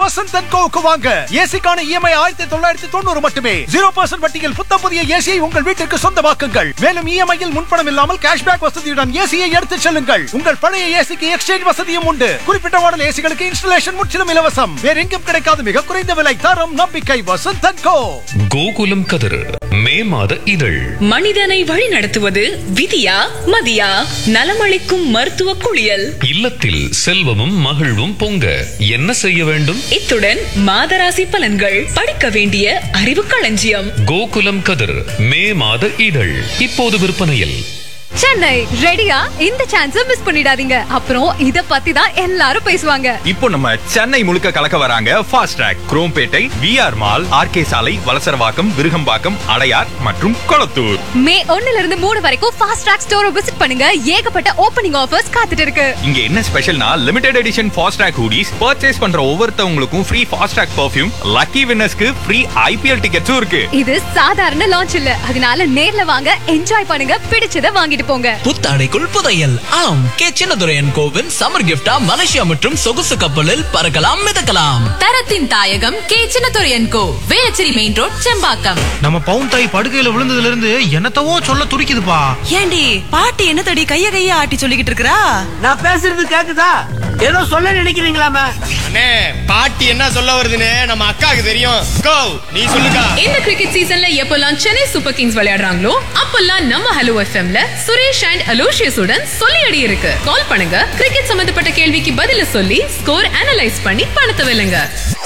Vasanth and கோவுக்கு வாங்க ஏசிக்கான EMI ஆயிரத்தி தொள்ளாயிரத்தி தொண்ணூறு மட்டுமே ஜீரோ பர்சன்ட் வட்டியில் புத்தம் புதிய ஏசியை உங்கள் வீட்டிற்கு சொந்தமாக்குங்கள் மேலும் இஎம்ஐயில் முன்பணம் இல்லாமல் கேஷ்பேக் வசதியுடன் ஏசியை எடுத்துச் செல்லுங்கள் உங்கள் பழைய ஏசிக்கு எக்ஸ்சேஞ்ச் வசதியும் உண்டு குறிப்பிட்ட மாடல் ஏசிகளுக்கு இன்ஸ்டலேஷன் முற்றிலும் இலவசம் வேற எங்கும் கிடைக்காத மிக குறைந்த விலை தரம் நம்பிக்கை வசந்த் அண்ட் கோ கோகுலம் கதிர் மே மாத இதழ் மனிதனை வழிநடத்துவது விதியா மதியா நலமளிக்கும் மருத்துவ குளியல் இல்லத்தில் செல்வமும் மகிழ்வும் பொங்க என்ன செய்ய வேண்டும் இத்துடன் மாதராசி பலன்கள் படிக்க வேண்டிய அறிவு களஞ்சியம் கோகுலம் கதிர் மே மாத இதழ் இப்போது விற்பனையில் சென்னை ரெடியா இந்த சான்ஸ மிஸ் பண்ணிடாதீங்க அப்புறம் இத பத்தி தான் எல்லாரும் பேசுவாங்க இப்போ நம்ம சென்னை முழுக்க கலக்க வராங்க fast track Chromepet VR mall RK சாலை வலசரவாக்கம் விருகம்பாக்கம் அடையார் மற்றும் கொளத்தூர் மே ஒண்ணுல இருந்து மூணு வரைக்கும் ஃபாஸ்ட் ட்ராக் ஸ்டோரை விசிட் பண்ணுங்க ஏகப்பட்ட ஓப்பனிங் ஆஃபர்ஸ் காத்துட்டு இருக்கு இங்க என்ன ஸ்பெஷல்னா limited edition fast track hoodies purchase பண்ற ஒவ்வொருத்தவங்களுக்கும் free fast track perfume lucky வின்னர்ஸ்க்கு ஃப்ரீ ஐபிஎல் டிக்கெட்ஸும் இருக்கு இது சாதாரண லான்ச் இல்ல அதனால நேர்ல வாங்க என்ஜாய் பண்ணுங்க பிடிச்சத வாங்கிட்டு போங்க புத்தாடைக்குள் புதையல் ஆம் கே சின்னதுரையன் கோவின் சம்மர் கிஃப்டா மலேசியா மற்றும் சொகுசு கப்பலில் பறக்கலாம் மிதக்கலாம் தரத்தின் தாயகம் K Chinnathuraiyan co Velachery main road Chembakkam நம்ம பவுன் தாய் படுக்கையில விழுந்ததுல இருந்து என்னத்தவோ சொல்ல துடிக்குதுப்பா ஏண்டி பாட்டி என்ன தடி கைய கைய ஆட்டி சொல்லிக்கிட்டு இருக்கறா நான் பேசுறது கேக்குதா ஏதோ சொல்ல நினைக்கிறீங்களாமே அண்ணே பாட்டி என்ன சொல்ல வருதுன்னு நம்ம அக்காக்கு தெரியும் கோ நீ சொல்லுக்கா இந்த கிரிக்கெட் சீசன்ல எப்பெல்லாம் சென்னை சூப்பர் கிங்ஸ் விளையாடுறாங்களோ அப்பெல்லாம் நம்ம ஹலோ எஃப்எம்ல சுரேஷ் அண்ட் அலோஷியஸ் உடன் சொல்லி அடி இருக்கு கால் பண்ணுங்க கிரிக்கெட் சம்பந்தப்பட்ட கேள்விக்கு பதில சொல்லி ஸ்கோர் அனலைஸ் பண்ணி பணத்தை வெல்லுங்க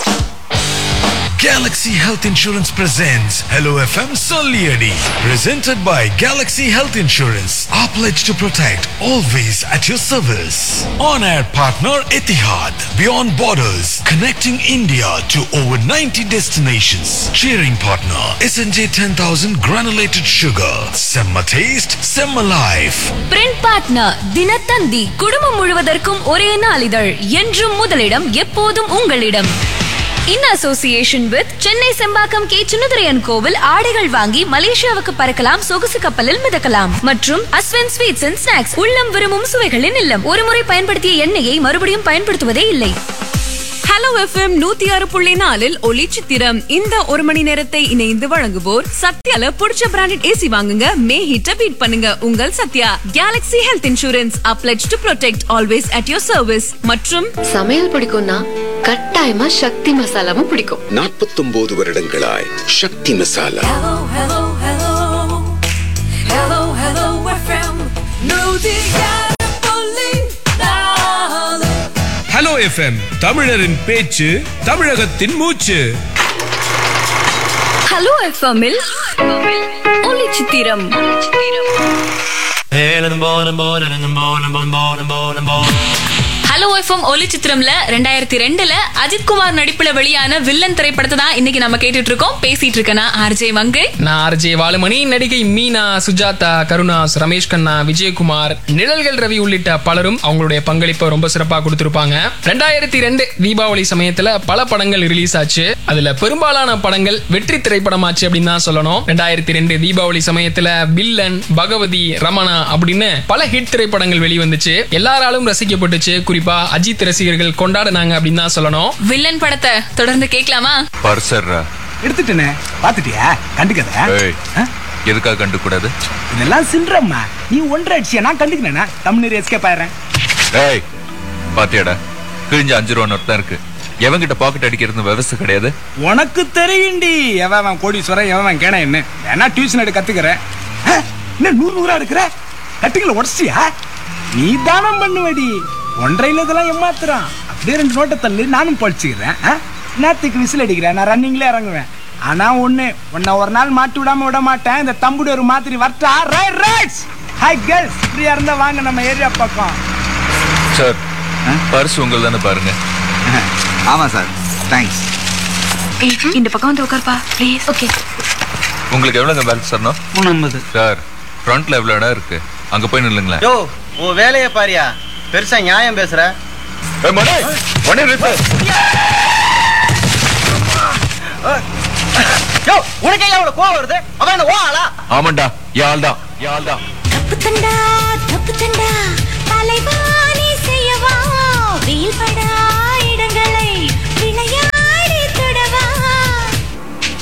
Galaxy Health Insurance presents Hello FM Soliadi. Presented by Galaxy Health Insurance. Our pledge to protect, always at your service. On air partner Etihad. Beyond borders, connecting India to over 90 destinations. Cheering partner SNJ 10000 granulated sugar. Semma taste, Semma life. Print partner Dinathanthi குடும்பம் முழுவதற்கும் ஒரே நாளிதழ் என்றும் முதலிடம் எப்போதும் உங்களிடம் in association with Chennai Sembakkam K Chinnaduraiyan கோவில் ஆடைகள் வாங்கி மலேசியாவுக்கு பறக்கலாம் சொகுசு கப்பலில் மிதக்கலாம் மற்றும் அஸ்வன் ஸ்வீட்ஸ் அண்ட் ஸ்நாக்ஸ் உள்ளம் விரும்பும் சுவைகளின் இல்லம் ஒருமுறை பயன்படுத்திய எண்ணெயை மறுபடியும் பயன்படுத்துவதே இல்லை ஹலோ எஃப்எம் நூத்தி ஆறு புள்ளி நாலில் ஒளி சித்திரம் இந்த ஒரு மணி நேரத்தை இணைந்து வழங்குவோர் சத்யால புடிச்ச பிராண்டட் ஏசி வாங்குங்க மே ஹீட்ட பீட் பண்ணுங்க உங்கள் Sathya galaxy health insurance applet to protect always at your service மற்றும் சமையல் பிடிக்கும்னா கட்டாயமா சக்தி மசாலாவும் பிடிக்கும் நாற்பத்தொன்பது வருடங்களாய் சக்தி மசாலா ஹலோ எஃப்எம் தமிழரின் பேச்சு தமிழகத்தின் மூச்சு ஹலோ எஃப்எம்மில் ஒளி சித்திரம் ஹலோ எஃப்எம் ஒலி சித்திரம்ல ரெண்டாயிரத்தி ரெண்டுல அஜித் குமார் நடிப்புல வெளியான வில்லன் திரைப்படத்தை தான் இன்னைக்கு நம்ம கேட்டுட்டு இருக்கோம் பேசிட்டு இருக்கேனா ஆர்ஜே மங்கை நான் ஆர்ஜே வாலுமணி நடிகை மீனா சுஜாதா கருணாஸ் ரமேஷ் கண்ணா விஜயகுமார் நிழல்கள் ரவி உள்ளிட்ட பலரும் அவங்களுடைய பங்களிப்பை ரொம்ப சிறப்பா கொடுத்திருப்பாங்க ரெண்டாயிரத்தி ரெண்டு தீபாவளி சமயத்துல பல படங்கள் ரிலீஸ் ஆச்சு அதுல பெரும்பாலான படங்கள் வெற்றி திரைப்படமாச்சு அப்படின்னு தான் சொல்லணும் ரெண்டாயிரத்தி ரெண்டு தீபாவளி சமயத்துல வில்லன் பகவதி ரமணா அப்படின்னு பல ஹிட் திரைப்படங்கள் வெளிவந்துச்சு எல்லாராலும் ரசிக்கப்பட்டுச்சு குறிப்பா அஜித் ரசிகர்கள் கொண்டாடினாங்க அப்படின்னு தான் சொல்லணும் வில்லன் படத்தை தொடர்ந்து கேட்கலாமா பர்சர்ரா எடுத்துட்டேனே பாத்துட்டியா கண்டுக்கத ஏய் எதுக்காக கண்டுக்கூடாது இதெல்லாம் சின்றம்மா நீ ஒன்றரை அடிச்சியா நான் கண்டுக்கினேனா தமிழ் எஸ்கேப் ஆயிடுறேன் ஏய் பாத்தியாடா கிழிஞ்ச அஞ்சு ரூபா நோட் தான் இருக்கு எவன்கிட்ட பாக்கெட் அடிக்கிறது விவசாய கிடையாது உனக்கு தெரியும்டி எவன் கோடீஸ்வரன் எவன் கேன என்ன வேணா டியூஷன் எடுக்க கத்துக்கிறேன் ஆ, என்ன நூறு நூறா எடுக்கிற கட்டுங்களை உடச்சியா நீ தானம் பண்ணுவடி ஒன்றையில இதெல்லாம் ஏமாத்துறான் அப்படியே ரெண்டு நோட்டை தள்ளு நானும் பழிச்சுக்கிறேன் ஆ? நேத்துக்கு விசில் அடிக்கிறேன் நான் ரன்னிங்ல இறங்குவேன் ஆனா ஒண்ணு உன்னை ஒரு நாள் மாட்டி விடாம விட மாட்டேன் இந்த தம்புடி ஒரு மாத்திரி வரட்டா ரைட் ரைட் ஹாய் கேர்ள்ஸ் ஃப்ரீயா இருந்தா வாங்க நம்ம ஏரியா பக்கம் சார் பர்ஸ் உங்கள் தானே பாருங்க ஆமா சார் தேங்க்ஸ் இந்த பக்கம் வந்து உட்கார்ப்பா ப்ளீஸ் ஓகே உங்களுக்கு எவ்வளவுங்க பேலன்ஸ் தரணும் மூணு சார் ஃப்ரண்ட்ல எவ்வளவு இடம் இருக்கு அங்க போய் நில்லுங்களேன் யோ உன் வேலையை பாரியா பெருசா நியாயம் பேசுற ஏய், மணி, மணி நிறுத்து. யோ உனக்கு ஏன் அவ்வளவு கோவம் வருது அவன் என்ன ஓ ஆளா ஆமாண்டா யாழ் தான் யாழ் தான் தப்பு தண்டா தப்பு தண்டா தலைவாணி செய்யவா வெயில் படா இடங்களை விளையா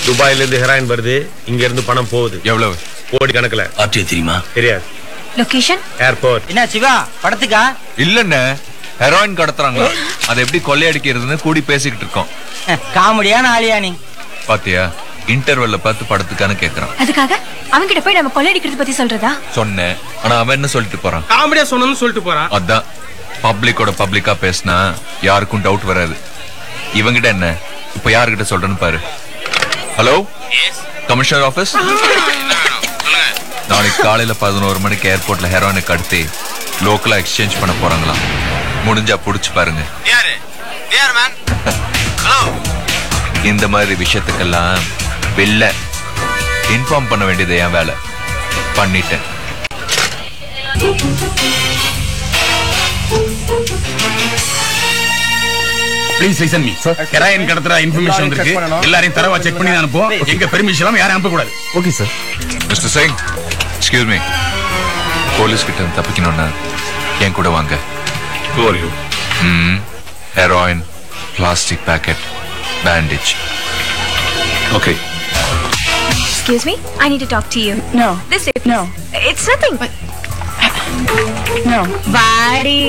துபாயில இருந்து ஹெராயின் வருது இங்க இருந்து பணம் போகுது எவ்வளவு கோடி கணக்குல ஆர்டிஓ தெரியுமா தெரியாது லொகேஷன் ஏர்போர்ட் என்ன சிவா படத்துக்கா இல்லன்னு ஹெரோயின் கடத்துறாங்க அதை எப்படி கொள்ளையடிக்கிறதுன்னு கூடி பேசிக்கிட்டு இருக்கோம் காமெடியான ஆளியா நீ பாத்தியா இன்டர்வெல்ல பார்த்து படத்துக்கான கேக்குறான் அதுக்காக அவன்கிட்ட போய் நம்ம கொள்ளையடிக்கிறது பத்தி சொல்றதா சொன்னேன் ஆனா அவன் என்ன சொல்லிட்டு போறான் காமெடியா சொன்னு சொல்லிட்டு போறான் அதான் பப்ளிக்கோட பப்ளிக்கா பேசினா யாருக்கும் டவுட் வராது இவங்கிட்ட என்ன இப்ப யாருக்கிட்ட சொல்றேன்னு பாரு ஹலோ கமிஷனர் ஆபீஸ் நாளைக்கு காலையில பதினோரு மணிக்கு ஏர்போர்ட்ல ஹெரோனை கடத்தி லோக்கலா எக்ஸ்சேஞ்ச் பண்ண போறாங்களாம் முடிஞ்சா புடிச்சு பாருங்க யாரு யார் மேன் இந்த மாதிரி விஷயத்துக்கெல்லாம் வெளில இன்ஃபார்ம் பண்ண வேண்டியது என் வேலை பண்ணிட்டேன் ப்ளீஸ் லிசன் மீ ஹெராயின் கடத்துற இன்ஃபர்மேஷன் வந்திருக்கு எல்லாரையும் தரவா செக் பண்ணி அனுப்புவோம் எங்க பெர்மிஷன் இல்லாம யாரும் அனுப்ப கூடாது okay sir mister Singh excuse me police கிட்ட இருந்து தப்பிக்கணும்னா என் கூட வாங்க ம் heroin plastic packet bandage okay Excuse me, I need to talk to you. No. This is no. It's nothing. But no. Body.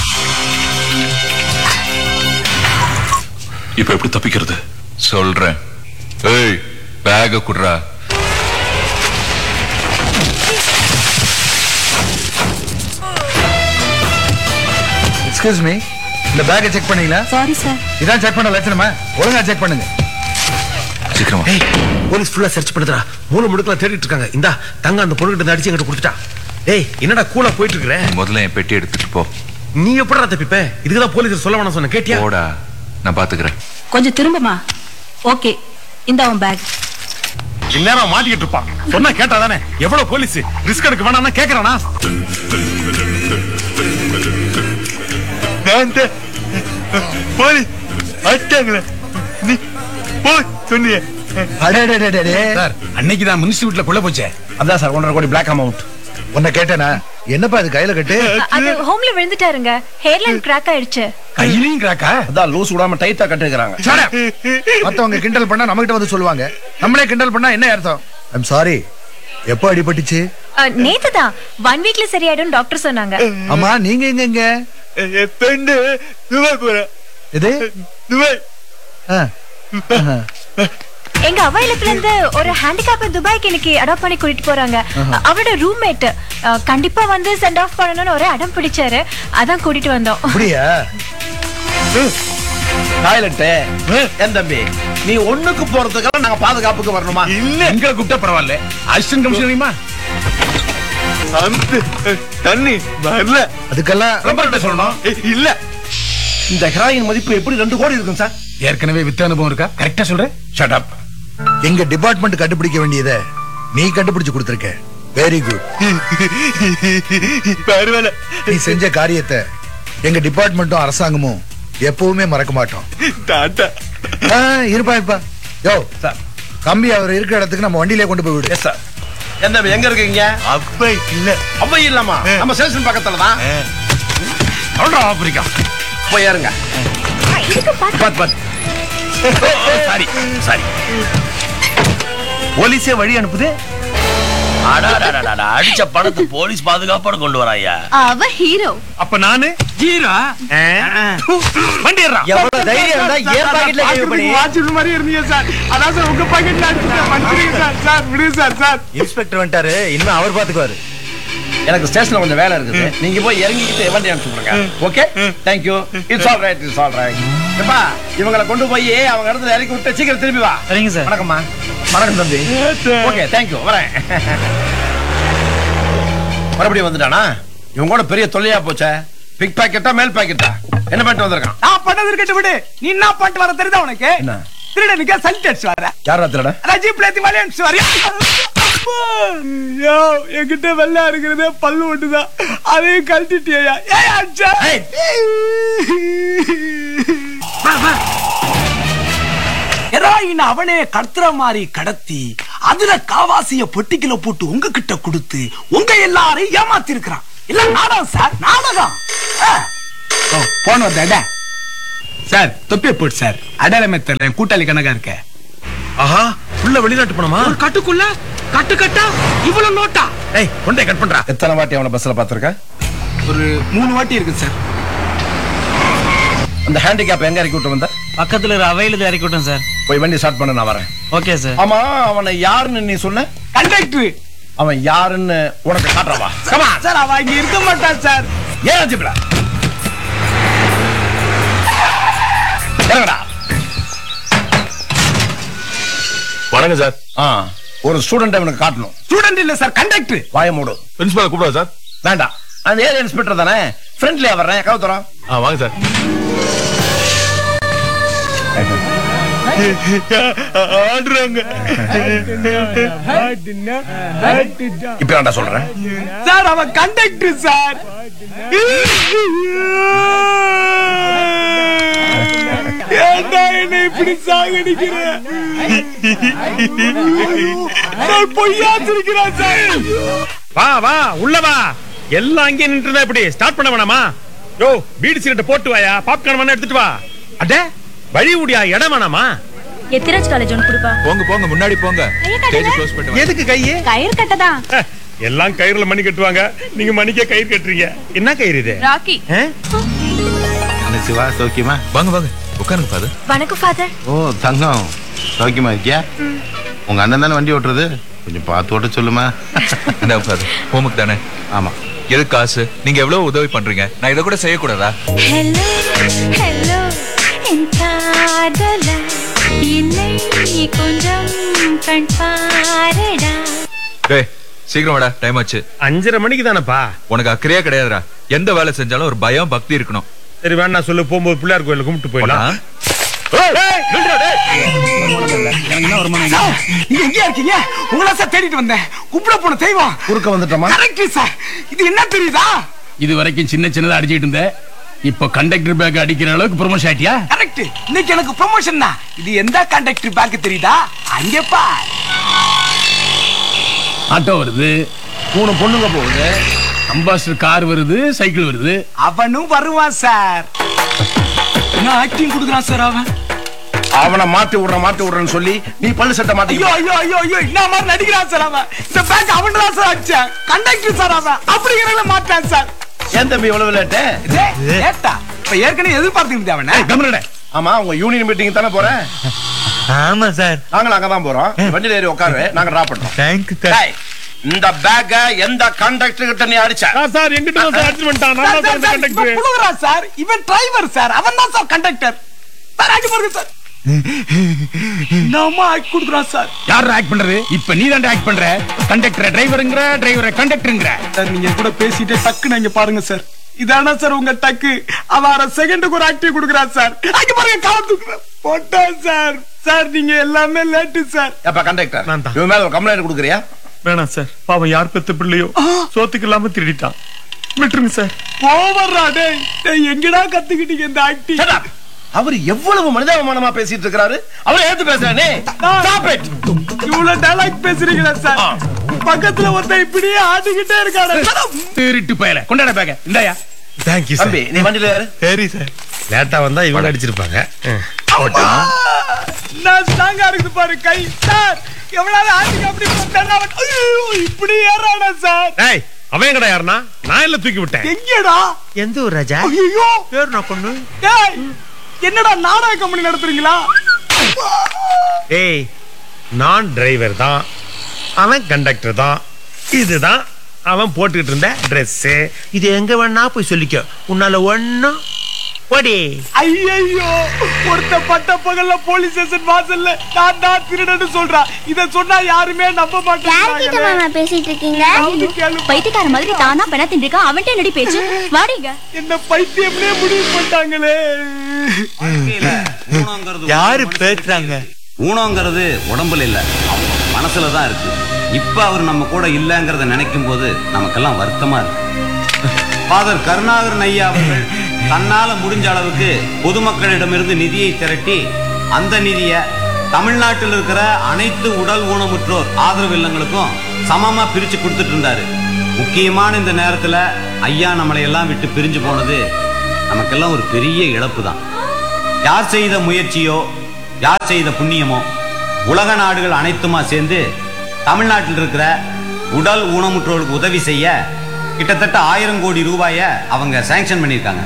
இப்போ எப்படி தப்பிக்கிறது சொல்றேன் ஏய் பேக குடுறா எக்ஸ்கியூஸ் மீ இந்த பேக்கை செக் பண்ணீங்களா சாரி சார் இதான் செக் பண்ண லட்சணமா ஒழுங்கா செக் பண்ணுங்க சீக்கிரமா ஏய் போலீஸ் ஃபுல்லா சர்ச் பண்ணுதுடா மூணு முடுக்கல தேடிட்டு இருக்காங்க இந்தா தங்க அந்த பொண்ணுகிட்ட இருந்து அடிச்சு எங்கிட்ட கொடுத்துட்டா ஏய் என்னடா கூலா போயிட்டு இருக்கிற முதல்ல என் பெட்டி எடுத்துட்டு போ நீ எப்படிடா தப்பிப்ப இதுக்குதான் போலீஸ் சொல்ல வேணாம் சொன்ன கேட்டியா போடா நான் பாத்துக்கிறேன் கொஞ்சம் திரும்பமா ஓகே இந்த அவன் பேக் இந்நேரம் மாட்டிக்கிட்டு இருப்பான் சொன்னா கேட்டா தானே எவ்வளவு போலீஸ் ரிஸ்க் எடுக்க வேணாம்னா கேக்குறானா போலீஸ் அட்டாங்களே நீ போய் சொன்னியே சார் அன்னைக்கு தான் மினிஸ்டர் வீட்ல கொள்ள போச்சே அதான் சார் ஒன்றரை கோடி பிளாக் அமௌண்ட் உன்னை கேட்டேனா என்னப்பா இது கையில கட்டு அது ஹோம்ல விழுந்துட்டாருங்க ஹேர்லைன் கிராக் ஆயிடுச்சு கையிலையும் கிராக்கா அதான் லூஸ் விடாம டைட்டா கட்டுக்கிறாங்க மத்தவங்க கிண்டல் பண்ணா நம்ம கிட்ட வந்து சொல்லுவாங்க நம்மளே கிண்டல் பண்ணா என்ன அர்த்தம் ஐம் சாரி எப்போ அடிபட்டுச்சு நேத்து தான் ஒன் வீக்ல சரியாயிடும் டாக்டர் சொன்னாங்க ஆமா நீங்க எங்க எங்க என் ஃப்ரெண்டு துபாய் போறேன் இது துபாய் ஆ. ஆஹா. எங்க அவைலத்துல இருந்து ஒரு ஹேண்டிகேப் துபாய்க்கு இன்னைக்கு அடாப்ட் பண்ணி கூட்டிட்டு போறாங்க ஆஹா. அவரோட ரூம்மேட் கண்டிப்பா வந்து சென்ட் ஆஃப் பண்ணணும்னு ஒரே அடம் பிடிச்சாரு அதான் கூட்டிட்டு வந்தோம் அப்படியா டாய்லெட்டு என் தம்பி நீ ஒண்ணுக்கு போறதுக்கெல்லாம் நாங்க பாதுகாப்புக்கு வரணுமா இல்ல எங்களை கூப்பிட்டா பரவாயில்ல அசிஸ்டன்ட் கமிஷனரியுமா அந்த தண்ணி வரல அதுக்கெல்லாம் ரொம்ப சொல்லணும் இல்ல இந்த ஹெராயின் மதிப்பு எப்படி ரெண்டு கோடி இருக்கும் சார் ஏற்கனவே வித்த அனுபவம் இருக்கா கரெக்டா சொல்றேன் ஷட் அப் எங்க டிபார்ட்மெண்ட் கண்டுபிடிக்க வேண்டியத நீ கண்டுபிடிச்சு கொடுத்திருக்க வெரி குட் பரவாயில்ல நீ செஞ்ச காரியத்தை எங்க டிபார்ட்மெண்ட்டும் அரசாங்கமும் எப்பவுமே மறக்க மாட்டோம் டாட்டா ஆ, இருப்பா இருப்பா யோ கம்பி அவர் இருக்கிற இடத்துக்கு நம்ம வண்டியிலே கொண்டு போய் விடு எஸ் சார் என் தம்பி எங்க இருக்கீங்க அப்பை இல்ல அப்பை இல்லம்மா நம்ம ஸ்டேஷன் பக்கத்துல தான் சொல்றா ஆப்பிரிக்கா போய் ஏறுங்க பாத் பாத் சாரி சாரி போலீஸே வழி அனுப்புது அடாடாடாடா, அடிச்ச பணத்தை போலீஸ் பாதுகாப்போட கொண்டு வராயா அவ ஹீரோ அப்ப நானு ஜீரா வண்டி ஏறா எவ்வளவு தைரியம் இருந்தா ஏன் பாக்கெட்ல கை வைப்ப நீ? வாட்சில் மாதிரி இருந்தீங்க சார் அதான் சார் உங்க பாக்கெட்ல அடிச்சுட்டேன் மன்னிச்சிடுங்க சார் சார் விடுங்க சார் சார் இன்ஸ்பெக்டர் வந்துட்டாரு இனிமே அவர் பாத்துக்குவாரு எனக்கு ஸ்டேஷன்ல கொஞ்சம் வேலை இருக்குது நீங்க போய் இறங்கிக்கிட்டு வண்டி அனுப்பிச்சு விடுங்க okay thank you it's all right it's all right எப்பா இவங்களை கொண்டு போய் அவங்க இடத்துல இறக்கி விட்டு சீக்கிரம் திரும்பி வா சரிங்க சார் வணக்கம்மா வணக்கம் தம்பி ஓகே தேங்க் யூ வரேன் மறுபடியும் வந்துட்டானா இவங்க கூட பெரிய தொல்லையா போச்சே பிக் பாக்கெட்டா மேல் பாக்கெட்டா என்ன பண்ணிட்டு வந்திருக்கான் நான் பண்ணது இருக்கட்டும் விடு நீ என்ன பண்ணிட்டு வர தெரியுதா உனக்கு என்ன திருடனுக்கு சல்ட் அடிச்சு வர யாரா திருட ரஜிப் பிளேத்தி மலை அடிச்சு வர யோ என்கிட்ட வெள்ளா இருக்கிறதே பல்லு ஒட்டுதான் அதையும் கழட்டிட்டியா ஏய் அடிச்சா ஹெராயின் அவனே கடத்துற மாதிரி கடத்தி அதுல காவாசிய பொட்டிக்கில போட்டு உங்ககிட்ட கொடுத்து உங்க எல்லாரையும் ஏமாத்தி இருக்கிறான் இல்ல நாடகம் சார் நாடகம் போன் வந்த சார் தொப்பிய போட்டு சார் அடையாளமே தெரியல என் கூட்டாளி கணக்கா இருக்க ஆஹா உள்ள வெளிநாட்டு போனோமா ஒரு கட்டுக்குள்ள கட்டு கட்டா இவ்வளவு நோட்டா ஏய் கொண்டே கட் பண்றா எத்தனை வாட்டி அவன பஸ்ல பாத்திருக்க ஒரு மூணு வாட்டி இருக்கு சார் அந்த ஹேண்டிகேப் எங்க இறக்கி விட்டு வந்த பக்கத்துல ஒரு அவையில இறக்கி விட்டேன் சார் போய் வண்டி ஸ்டார்ட் பண்ண நான் வரேன் ஓகே சார் ஆமா அவனை யாருன்னு நீ சொன்ன கண்டக்டர் அவன் யாருன்னு உனக்கு காட்டுறவா கமா சார் அவன் இங்க இருக்க மாட்டான் சார் ஏன் ஜிப்ரா இறங்கடா வணக்கம் சார் ஆ ஒரு ஸ்டூடெண்ட் அவனுக்கு காட்டணும் ஸ்டூடெண்ட் இல்ல சார் கண்டக்டர் வாய மூடு பிரின்சிபால் கூப்பிடுவா சார் வேண்டாம் அந்த ஏரியா இன்ஸ்பெக்டர் தானே ஃப்ரெண்ட்லியா வர்றேன் கவு தரோம் ஆ வாங்க சார் ஆடுறாங்க இப்ப ஏன்டா சொல்றேன் சார் அவன் கண்டக்டர் சார் ஏன்டா என்ன இப்படி சாகடிக்கிற சார் பொய்யா சிரிக்கிறான் சார் வா வா உள்ள வா எல்லாம் அங்கே நின்று இப்படி ஸ்டார்ட் பண்ண வேணாமா யோ பீடி சிகரெட் போட்டு வாயா பாப்கார்ன் வேணா எடுத்துட்டு வா அட வழி உடியா இடம் வேணாமா எத்திராஜ் காலேஜ் ஒன்று கொடுப்பா போங்க போங்க முன்னாடி போங்க ஸ்டேஜ் க்ளோஸ் பண்ணிட்டு எதுக்கு கையே கயிறு கட்டதா எல்லாம் கயிறுல மணி கட்டுவாங்க நீங்க மணிக்கே கயிறு கட்டுறீங்க என்ன கயிறு இது ராக்கி சிவா சௌக்கியமா வாங்க வாங்க உட்காருங்க பாது வணக்கம் ஃபாதர் ஓ தங்கம் சௌக்கியமா இருக்கியா உங்க அண்ணன் தானே வண்டி ஓட்டுறது கொஞ்சம் பார்த்து ஓட்ட சொல்லுமா இந்த பாது ஹோமுக்கு தானே ஆமா எது காசு நீங்க எவ்வளவு உதவி பண்றீங்க நான் இதை கூட செய்யக்கூடாதா ஹலோ ஹலோ என் காதல என்னை கொஞ்சம் கண் பாரடா டேய் சீக்கிரம் வாடா டைம் ஆச்சு அஞ்சரை மணிக்கு தானப்பா உனக்கு அக்கறையா கிடையாதுடா எந்த வேலை செஞ்சாலும் ஒரு பயம் பக்தி இருக்கணும் சரி வேணா சொல்லு போகும்போது பிள்ளையார் கோயில கும்பிட்டு போயிடலாம் சார், நீங்க எங்கேயா இருக்கீங்க உங்களா சார் தேடிட்டு வந்தேன் கும்பிட போன தெய்வம் குறுக்க வந்துட்டோமா கரெக்ட் சார் இது என்ன தெரியுதா இது வரைக்கும் சின்ன சின்னதா அடிச்சிட்டு இருந்த இப்போ கண்டக்டர் பேக் அடிக்கிற அளவுக்கு ப்ரொமோஷன் ஆயிட்டியா கரெக்ட் இன்னைக்கு எனக்கு ப்ரமோஷன் தான் இது எந்த கண்டக்டர் பேக் தெரியுதா அங்கே பார் ஆட்டோ வருது மூணு பொண்ணுங்க போகுது அம்பாஸ்டர் கார் வருது சைக்கிள் வருது அவனும் வருவான் சார் என்ன ஆக்டிங் கொடுக்குறான் சார் அவன் அவனை மாத்தி விடுற மாத்தி விடுறேன்னு சொல்லி நீ பல்லு சட்டை மாட்டி ஐயோ ஐயோ ஐயோ ஐயோ என்ன மாதிரி நடிக்கிறான் சார் அவன் இந்த பேக் அவன் தான் சார் அடிச்சான் கண்டக்டர் சார் அவன் அப்படிங்கிறத மாட்டான் சார் ஏன் தம்பி இவ்வளவு லேட்டு ஏட்டா இப்ப ஏற்கனவே எதிர்பார்த்துக்கிட்டு அவன ஆமா உங்க யூனியன் மீட்டிங் தானே போறேன் ஆமா சார் நாங்களும் அங்கதான் போறோம் வண்டியில ஏறி உட்காரு நாங்க டிராப் பண்றோம் தேங்க்யூ டேய், இந்த பேக்க எந்த கண்டக்டர் கிட்ட நீ அடிச்ச சார் எங்கிட்ட வந்து அடிச்சு வந்துட்டான் நான் தான் சார் இந்த இவன் கண்டக்டர் புழுகுறான் சார் இவன் டிரைவர் சார் அவன் தான் சார் கண்டக்டர் சார் ஆக்கி பாருங்க சார் நாம ஆக்கி கொடுக்குறான் சார் யார் ஆக்ட் பண்றது இப்ப நீ தான் ஆக்ட் பண்ற கண்டக்டர் டிரைவருங்கிற டிரைவரை கண்டக்டருங்கிற சார் நீங்க கூட பேசிட்டே டக்குன்னு இங்க பாருங்க சார் இதானா சார் உங்க டக்கு அவன் அரை செகண்டுக்கு ஒரு ஆக்டிவ் கொடுக்குறான் சார் அங்க பாருங்க கால தூக்குறேன் போட்டான் சார் சார் நீங்க எல்லாமே லேட்டு சார் எப்ப கண்டக்டர் இவன் மேல ஒரு கம்ப்ளைண்ட் கொடுக்குறியா வேணாம் சார் பாவம் யார் பெத்த பிள்ளையோ சோத்துக்கு இல்லாம திருடிட்டான் விட்டுருங்க சார் ஓவர்ரா டேய் டேய் எங்கடா கத்துக்கிட்டீங்க இந்த ஆக்டிங் அவர் எவ்வளவு மனிதாபிமானமா பேசிட்டு இருக்காரு அவரை ஏத்து பேசுறானே ஸ்டாப் இட் இவ்வளவு டயலாக் பேசுறீங்களா சார் பக்கத்துல ஒருத்தன் இப்படியே ஆடிக்கிட்டே இருக்கானே திருட்டு பயல கொண்டாட பேக்க இந்தாயா தேங்க்யூ தம்பி நீ வண்டியில ஏறு சரி சார் லேட்டா வந்தா இவங்க அடிச்சிருப்பாங்க நான் ஸ்ட்ராங்கா இருக்குது பாரு கை சார் எவ்வளவு ஆட்டுக்கு அப்படி போட்டானா அவன் ஐயோ இப்படி ஏறானா சார் டேய் அவன் எங்கடா யாருனா நான் இல்ல தூக்கி விட்டேன் எங்கடா எந்த ஊர் ராஜா ஐயோ பேர் நான் பொண்ணு டேய் என்னடா நாடக கம்பெனி நடத்துறீங்களா டேய் நான் டிரைவர் தான் அவன் கண்டக்டர் தான் இதுதான் அவன் போட்டுக்கிட்டு இருந்த Dress இது எங்க வேணா போய் சொல்லிக்கோ உன்னால ஒண்ணும் ஓடி ஐயோ ஒருத்த பட்ட பகல்ல போலீஸ் ஸ்டேஷன் வாசல்ல நான் தான் திருடன்னு சொல்றான் இத சொன்னா யாருமே நம்ப யார்கிட்ட மாமா மாட்டாங்க பேசிட்டு இருக்கீங்க பைத்தியக்கார மாதிரி தானா பெண திண்டிருக்கா அவன்கிட்ட என்னடி பேச்சு வாடிங்க என்ன பைத்தியம்னே முடிவு பண்ணிட்டாங்களே யாரு பேசுறாங்க ஊனங்கிறது உடம்புல இல்ல மனசுல தான் இருக்கு இப்ப அவர் நம்ம கூட இல்லைங்கிறத நினைக்கும் போது நமக்கெல்லாம் வருத்தமா இருக்கு ஃபாதர் கருணாகரன் ஐயா அவர்கள் தன்னால முடிஞ்ச அளவுக்கு பொதுமக்களிடமிருந்து நிதியை திரட்டி அந்த நிதியை தமிழ்நாட்டில் இருக்கிற அனைத்து உடல் ஊனமுற்றோர் ஆதரவு இல்லங்களுக்கும் சமமா பிரிச்சு கொடுத்துட்டு இருந்தாரு முக்கியமான இந்த நேரத்துல ஐயா நம்மளை எல்லாம் விட்டு பிரிஞ்சு போனது நமக்கெல்லாம் ஒரு பெரிய இழப்பு தான் யார் செய்த முயற்சியோ யார் செய்த புண்ணியமோ உலக நாடுகள் அனைத்துமா சேர்ந்து தமிழ்நாட்டில் இருக்கிற உடல் ஊனமுற்றோருக்கு உதவி செய்ய கிட்டத்தட்ட ஆயிரம் கோடி ரூபாயை அவங்க சாங்ஷன் பண்ணியிருக்காங்க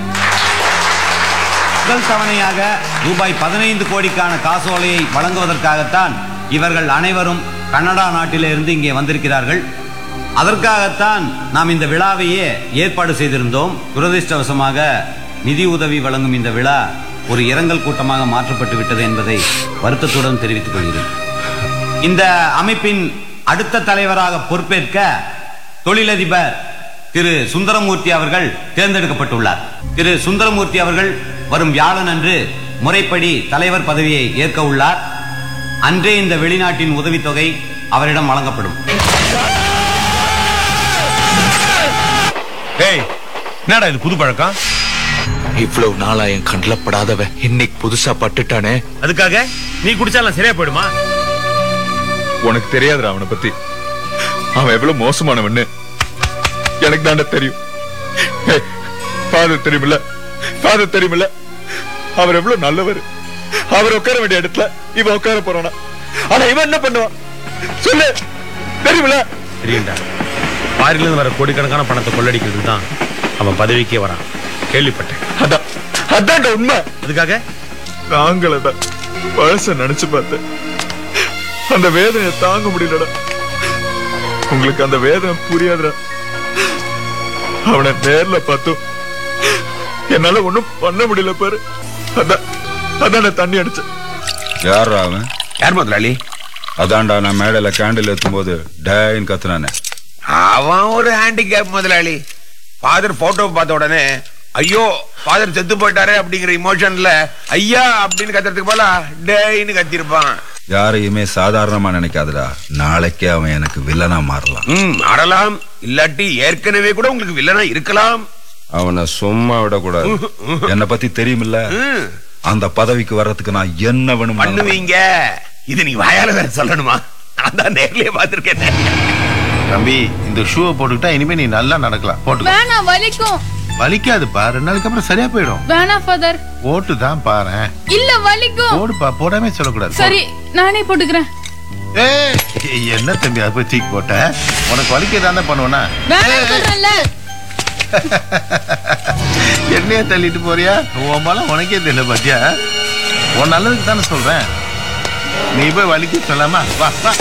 முதல் தவணையாக ரூபாய் பதினைந்து கோடிக்கான காசோலையை வழங்குவதற்காகத்தான் இவர்கள் அனைவரும் கனடா நாட்டிலிருந்து இங்கே வந்திருக்கிறார்கள் அதற்காகத்தான் நாம் இந்த விழாவையே ஏற்பாடு செய்திருந்தோம் துரதிர்ஷ்டவசமாக நிதி உதவி வழங்கும் இந்த விழா ஒரு இரங்கல் கூட்டமாக மாற்றப்பட்டு விட்டது என்பதை வருத்தத்துடன் தெரிவித்துக் கொள்கிறேன் இந்த அமைப்பின் அடுத்த தலைவராக பொறுப்பேற்க தொழிலதிபர் திரு சுந்தரமூர்த்தி அவர்கள் தேர்ந்தெடுக்கப்பட்டுள்ளார் திரு சுந்தரமூர்த்தி அவர்கள் வரும் வியாழன் அன்று முறைப்படி தலைவர் பதவியை ஏற்க உள்ளார் அன்றே இந்த வெளிநாட்டின் உதவித்தொகை அவரிடம் வழங்கப்படும் ஏய் என்னடா இது புது பழக்கம் இவ்வளவு நாளா என் கண்ணுல படாதவன் இன்னைக்கு புதுசா பட்டுட்டானே அதுக்காக நீ குடிச்சாலாம் சரியா போயிடுமா உனக்கு தெரியாதுடா அவனை பத்தி அவன் எவ்வளவு மோசமானவன்னு எனக்கு தாண்டா தெரியும் ஃபாதர் தெரியுமில்ல ஃபாதர் தெரியுமில்ல அவர் எவ்வளவு நல்லவர் அவர் உட்கார வேண்டிய இடத்துல இவன் உட்கார போறானா ஆனா இவன் என்ன பண்ணுவான் சொல்லு தெரியுமில்ல தெரியும்டா பாரில இருந்து வர கோடிக்கணக்கான பணத்தை கொள்ளடிக்கிறதுக்கு தான் அவன் பதவிக்கே வரான் கேள்விப்பட்டேன் அதான் அதான்டா உண்மை அதுக்காக நாங்களதான் பழச நினைச்சு பார்த்தேன் அந்த வேதனையை தாங்க முடியலடா உங்களுக்கு அந்த வேதனை புரியாதுடா அவனை நேர்ல பார்த்தோம் என்னால ஒண்ணும் பண்ண முடியல பாரு அதான் அதான் நான் தண்ணி அடிச்சேன் யாரா அவன் யார் முதலாளி அதான்டா நான் மேடையில கேண்டில் ஏத்தும் போது டேன்னு கத்துனானே அவன் ஒரு ஹேண்டிகேப் முதலாளி ஃபாதர் போட்டோ பார்த்த உடனே ஐயோ ஃபாதர் செத்து போயிட்டாரே அப்படிங்கிற இமோஷன்ல ஐயா அப்படின்னு கத்துறதுக்கு போல டேன்னு கத்திருப்பான் யாரையுமே சாதாரணமா நினைக்காதடா நாளைக்கே அவன் எனக்கு வில்லனா மாறலாம் ம் ஆடலாம் இல்லாட்டி ஏற்கனவே கூட உங்களுக்கு வில்லனா இருக்கலாம் அவனை சும்மா விடக்கூடாது என்னை பத்தி தெரியுமில்ல ம், அந்த பதவிக்கு வர்றதுக்கு நான் என்ன வேணும் பண்ணுவீங்க இது நீ வாயால வேற சொல்லணுமா நான் தான் நேர்லயே பார்த்திருக்கேன் தம்பி இந்த ஷூவை போட்டுக்கிட்டா இனிமே நீ நல்லா நடக்கலாம் போட்டு வேணாம் வலிக்கும் வலிக்காதுப்பா ரெண்டு நாளைக்கு அப்புறம் சரியா போயிடும் வேணாம் ஃபாதர் போட்டு தான் பாரு இல்ல வலிக்கும் போடுப்பா போடாமே சொல்லக்கூடாது சரி நானே போட்டுக்கிறேன் ஏய், என்ன தம்பி அதை போய் தூக்கி போட்ட உனக்கு வலிக்க தானே பண்ணுவேனா வேணாம் சொல்றேன்ல என்னைய தள்ளிட்டு போறியா உன் மேல உனக்கே தெரியல பாத்தியா உன் நல்லதுக்கு தானே சொல்றேன் நீ போய் வலிக்க சொல்லாமா வா வா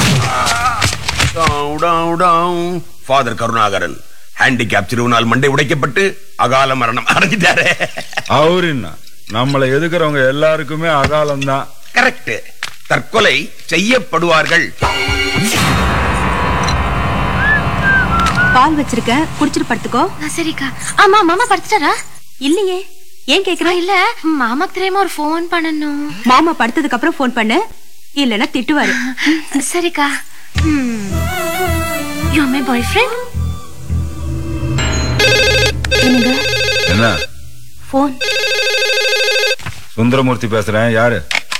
ஃபாதர் கருணாகரன் ஹேண்டிகேப் திருவிழால் மண்டை உடைக்கப்பட்டு அகால மரணம் அடைஞ்சிட்டாரு அவரு என்ன நம்மளை எதுக்குறவங்க எல்லாருக்குமே அகாலம் தான் கரெக்ட் தற்கொலை செய்யப்படுவார்கள் பால் வச்சிருக்கேன் குடிச்சிட்டு படுத்துக்கோ சரிக்கா ஆமா மாமா படுத்துட்டாரா இல்லையே ஏன் கேக்குற இல்ல மாமாக்கு தெரியாம ஒரு ஃபோன் பண்ணணும் மாமா படுத்ததுக்கு அப்புறம் ஃபோன் பண்ணு இல்லனா திட்டுவாரு சரிக்கா யூ மை பாய் ஃப்ரெண்ட் என்ன ஃபோன் சுந்தரமூர்த்தி பேசுறேன் யாரு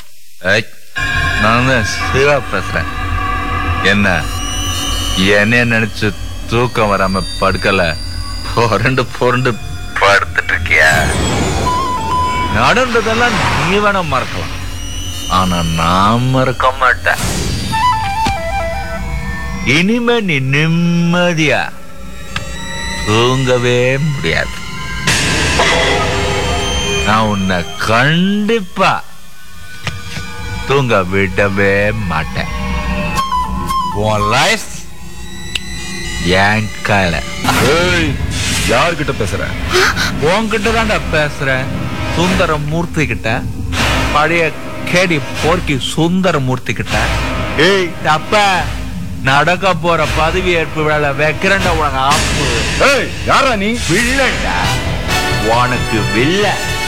நான் தான் சிவா பேசுறேன் என்ன என்ன நினைச்சு தூக்கம் வராம படுக்கல புரண்டு புரண்டு படுத்துட்டு இருக்கியா நடந்ததெல்லாம் நீ வேணா மறக்கலாம் ஆனா நான் மறக்க மாட்டேன் இனிமே நீ நிம்மதியா தூங்கவே முடியாது நான் உன்னை கண்டிப்பா தூங்க விடவே மாட்டேன் உன் லைஃப் என் கையில யார்கிட்ட பேசுற உன்கிட்ட தான்டா பேசுறேன் சுந்தர மூர்த்தி கிட்ட பழைய கேடி போர்க்கி சுந்தர மூர்த்தி கிட்ட ஏய் அப்ப நடக்க போற பதவி ஏற்பு விழால வைக்கிறேன்டா உனக்கு ஆப்பு ஏய் யாரா நீ வில்லன்டா உனக்கு வில்ல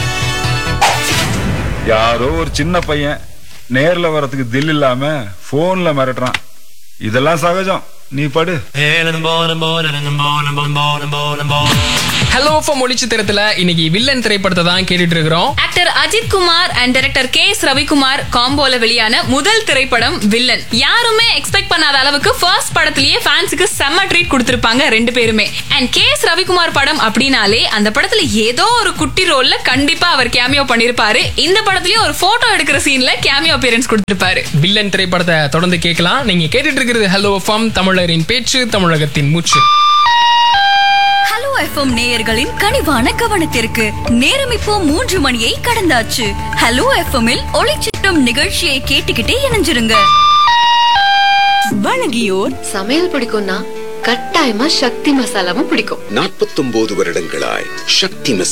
யாரோ ஒரு சின்ன பையன் நேர்ல வரதுக்கு தில் இல்லாம போன்ல மிரட்டுறான் இதெல்லாம் சகஜம் நீ படு ஹலோ ஃபார் மொழி சித்திரத்துல இன்னைக்கு வில்லன் திரைப்படத்தை தான் கேட்டுட்டு இருக்கிறோம் actor Ajith Kumar and director K S Ravikumar காம்போல வெளியான முதல் திரைப்படம் வில்லன் யாருமே எக்ஸ்பெக்ட் பண்ணாத அளவுக்கு ஃபர்ஸ்ட் படத்திலேயே ஃபேன்ஸுக்கு செம்ம ட்ரீட் கொடுத்திருப்பாங்க ரெண்டு பேருமே அண்ட் கே எஸ் ரவிக்குமார் படம் அப்படின்னாலே அந்த படத்துல ஏதோ ஒரு குட்டி ரோல்ல கண்டிப்பா அவர் கேமியோ பண்ணிருப்பாரு இந்த படத்துலயும் ஒரு போட்டோ எடுக்கிற சீன்ல கேமியோ அப்பியரன்ஸ் கொடுத்திருப்பாரு வில்லன் திரைப்படத்தை தொடர்ந்து கேட்கலாம் நீங்க கேட்டுட்டு இருக்கிறது ஹலோ ஃபார்ம் தமிழரின் பேச்சு தமிழகத்தின் மூச்சு ஹலோ எஃப்எம் நேயர்களின் கனிவான கவனத்திற்கு நேரம் இப்போ மூன்று மணியை கடந்தாச்சு ஹலோ எஃப்எம் இல் ஒளிச்சிட்டம் நிகழ்ச்சியை கேட்டுக்கிட்டே இணைஞ்சிருங்க வணங்கியோர் சமையல் பிடிக்கும்னா கட்டாயமா சக்தி மசாலாவும் பிடிக்கும் நாற்பத்தொன்பது வருடங்களாய் சக்தி மசாலா